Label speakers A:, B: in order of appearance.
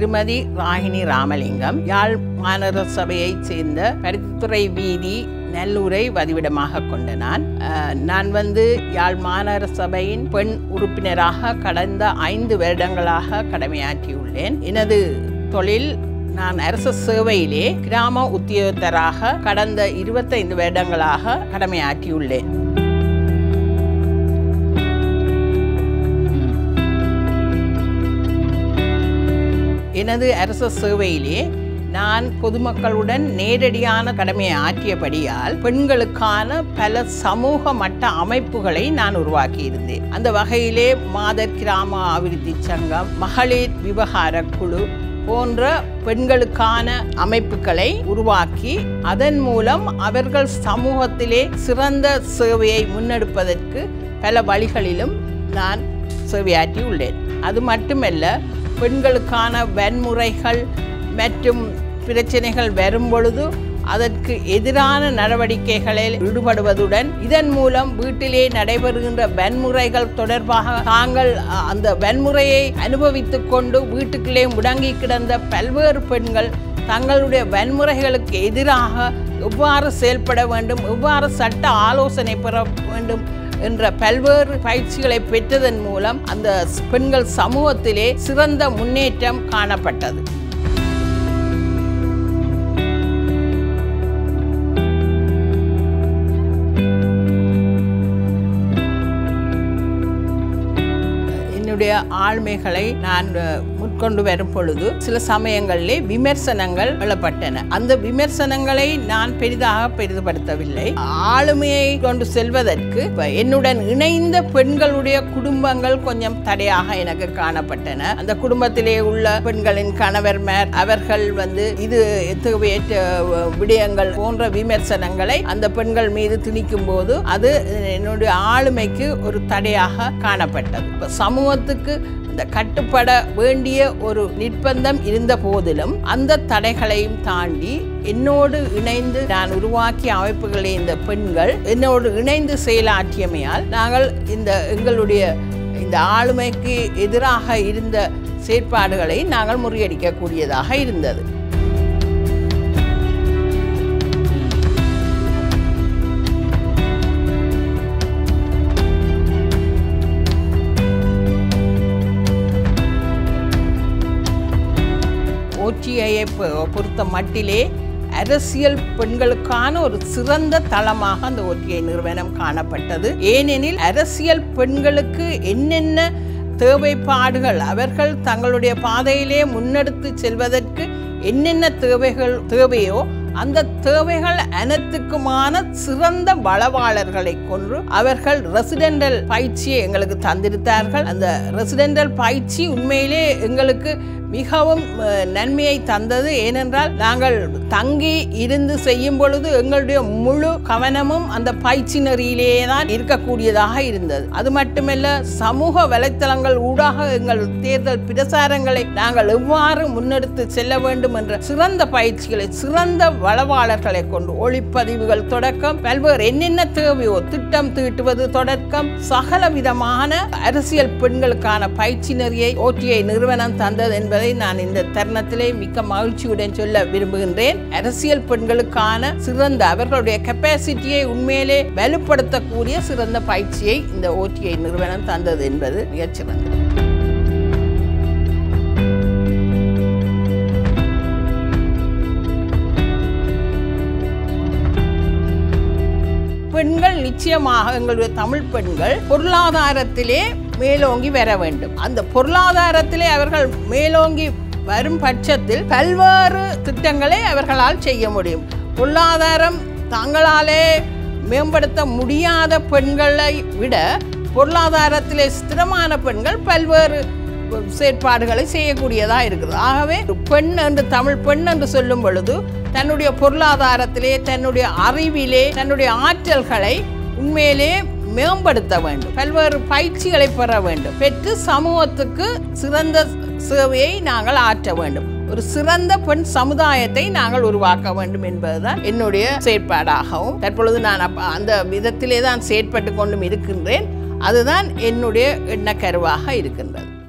A: திருமதி ராகினி ராமலிங்கம் யாழ் மாநகர சபையைச் சேர்ந்த பருத்தித்துறை வீதி நல்லூரை வதிவிடமாக கொண்ட நான் அஹ், நான் வந்து யாழ் மாநகர சபையின் பெண் உறுப்பினராக கடந்த ஐந்து வருடங்களாக கடமையாற்றியுள்ளேன் எனது தொழில் நான் அரசு சேவையிலே கிராம உத்தியோகத்தராக கடந்த இருபத்தைந்து வருடங்களாக கடமையாற்றியுள்ளேன் எனது அரச சேவையிலே நான் பொதுமக்களுடன் நேரடியான கடமையை ஆற்றியபடியால் பெண்களுக்கான பல சமூக மட்ட அமைப்புகளை நான் உருவாக்கியிருந்தேன் அந்த வகையிலே மாதர் கிராம அபிவிருத்தி சங்கம் மகளிர் விவகார குழு போன்ற பெண்களுக்கான அமைப்புகளை உருவாக்கி அதன் மூலம் அவர்கள் சமூகத்திலே சிறந்த சேவையை முன்னெடுப்பதற்கு பல வழிகளிலும் நான் சேவையாற்றி உள்ளேன் அது மட்டுமல்ல பெண்களுக்கான வன்முறைகள் மற்றும் பிரச்சனைகள் வரும் பொழுது அதற்கு எதிரான நடவடிக்கைகளில் ஈடுபடுவதுடன் இதன் மூலம் வீட்டிலே நடைபெறுகின்ற வன்முறைகள் தொடர்பாக தாங்கள் அ, அந்த வன்முறையை அனுபவித்துக் கொண்டு வீட்டுக்குள்ளே முடங்கி கிடந்த பல்வேறு பெண்கள் தங்களுடைய வன்முறைகளுக்கு எதிராக எவ்வாறு செயல்பட வேண்டும் எவ்வாறு சட்ட ஆலோசனை பெற வேண்டும் என்ற பல்வேறு பயிற்சிகளை பெற்றதன் மூலம் அந்த பெண்கள் சமூகத்திலே சிறந்த முன்னேற்றம் காணப்பட்டது என்னுடைய ஆழ்மைகளை நான் அஹ், முற்கொண்டு வரும் பொழுது சில சமயங்களிலே விமர்சனங்கள் எழப்பட்டன அந்த விமர்சனங்களை நான் பெரிதாக பெரிதுபடுத்தவில்லை ஆளுமையை கொண்டு செல்வதற்கு இப்ப என்னுடன் இணைந்த பெண்களுடைய குடும்பங்கள் கொஞ்சம் தடையாக எனக்கு காணப்பட்டன அந்த குடும்பத்திலே உள்ள பெண்களின் கணவர்மார் அவர்கள் வந்து இது தேவையற்ற அஹ், விடயங்கள் போன்ற விமர்சனங்களை அந்த பெண்கள் மீது திணிக்கும் போது அது என்னுடைய ஆளுமைக்கு ஒரு தடையாக காணப்பட்டது இப்ப சமூகத்துக்கு இந்த கட்டுப்பட வேண்டிய ஒரு நிர்பந்தம் இருந்த போதிலும் அந்த தடைகளையும் தாண்டி என்னோடு இணைந்து நான் உருவாக்கிய அமைப்புகளை இந்த பெண்கள் என்னோடு இணைந்து செயலாற்றியமையால் நாங்கள் இந்த எங்களுடைய இந்த ஆளுமைக்கு எதிராக இருந்த செயற்பாடுகளை நாங்கள் முறியடிக்கக்கூடியதாக இருந்தது ஓடிஐயை பொறுத்த மட்டிலே அரசியல் பெண்களுக்கான ஒரு சிறந்த தளமாக அந்த ஓடிஐ நிறுவனம் காணப்பட்டது ஏனெனில் அரசியல் பெண்களுக்கு என்னென்ன தேவைப்பாடுகள் அவர்கள் தங்களுடைய பாதையிலே முன்னெடுத்து செல்வதற்கு என்னென்ன தேவைகள் தேவையோ அந்த தேவைகள் அனைத்துக்குமான சிறந்த வளவாளர்களை கொன்று அவர்கள் ரெசிடென்டல் பயிற்சியை எங்களுக்கு தந்திருத்தார்கள் அந்த ரெசிடென்டல் பயிற்சி உண்மையிலே எங்களுக்கு மிகவும் அஹ், நன்மையை தந்தது ஏனென்றால் நாங்கள் தங்கி இருந்து செய்யும் பொழுது எங்களுடைய முழு கவனமும் அந்த பயிற்சி நெறியிலேயே தான் இருக்கக்கூடியதாக இருந்தது அது மட்டுமல்ல சமூக வலைத்தளங்கள் ஊடாக எங்கள் தேர்தல் பிரசாரங்களை நாங்கள் எவ்வாறு முன்னெடுத்து செல்ல வேண்டும் என்ற சிறந்த பயிற்சிகளை சிறந்த வளவாளர்களை கொண்டு ஒளிப்பதிவுகள் தொடக்கம் பல்வேறு என்னென்ன தேவையோ திட்டம் தீட்டுவது தொடக்கம் சகல விதமான அரசியல் பெண்களுக்கான பயிற்சி நெறியை ஓட்டியை நிறுவனம் தந்தது என்பதை நான் இந்த தருணத்திலே மிக்க மகிழ்ச்சியுடன் சொல்ல விரும்புகின்றேன் அரசியல் பெண்களுக்கான சிறந்த அவர்களுடைய கெப்பாசிட்டியை உண்மையிலே வலுப்படுத்தக்கூடிய சிறந்த பயிற்சியை இந்த ஓடிஐ நிறுவனம் தந்தது என்பது மிகச்சிறந்தது பெண்கள் நிச்சயமாக எங்களுடைய தமிழ் பெண்கள் பொருளாதாரத்திலே மேலோங்கி வர வேண்டும் அந்த பொருளாதாரத்திலே அவர்கள் மேலோங்கி வரும் பட்சத்தில் பல்வேறு திட்டங்களை அவர்களால் செய்ய முடியும் பொருளாதாரம் தங்களாலே மேம்படுத்த முடியாத பெண்களை விட பொருளாதாரத்திலே ஸ்திரமான பெண்கள் பல்வேறு செயற்பாடுகளை செய்யக்கூடியதாக இருக்கிறது ஆகவே ஒரு பெண் என்று தமிழ் பெண் என்று சொல்லும் பொழுது தன்னுடைய பொருளாதாரத்திலே தன்னுடைய அறிவிலே தன்னுடைய ஆற்றல்களை உண்மையிலே மேம்படுத்த வேண்டும் பல்வேறு பயிற்சிகளை பெற வேண்டும் பெற்று சமூகத்துக்கு சிறந்த சேவையை நாங்கள் ஆற்ற வேண்டும் ஒரு சிறந்த பெண் சமுதாயத்தை நாங்கள் உருவாக்க வேண்டும் என்பதுதான் என்னுடைய செயற்பாடாகவும் தற்பொழுது நான் அப்ப அந்த விதத்திலே தான் செயற்பட்டு கொண்டும் இருக்கின்றேன் அதுதான் என்னுடைய எண்ணக்கருவாக இருக்கின்றது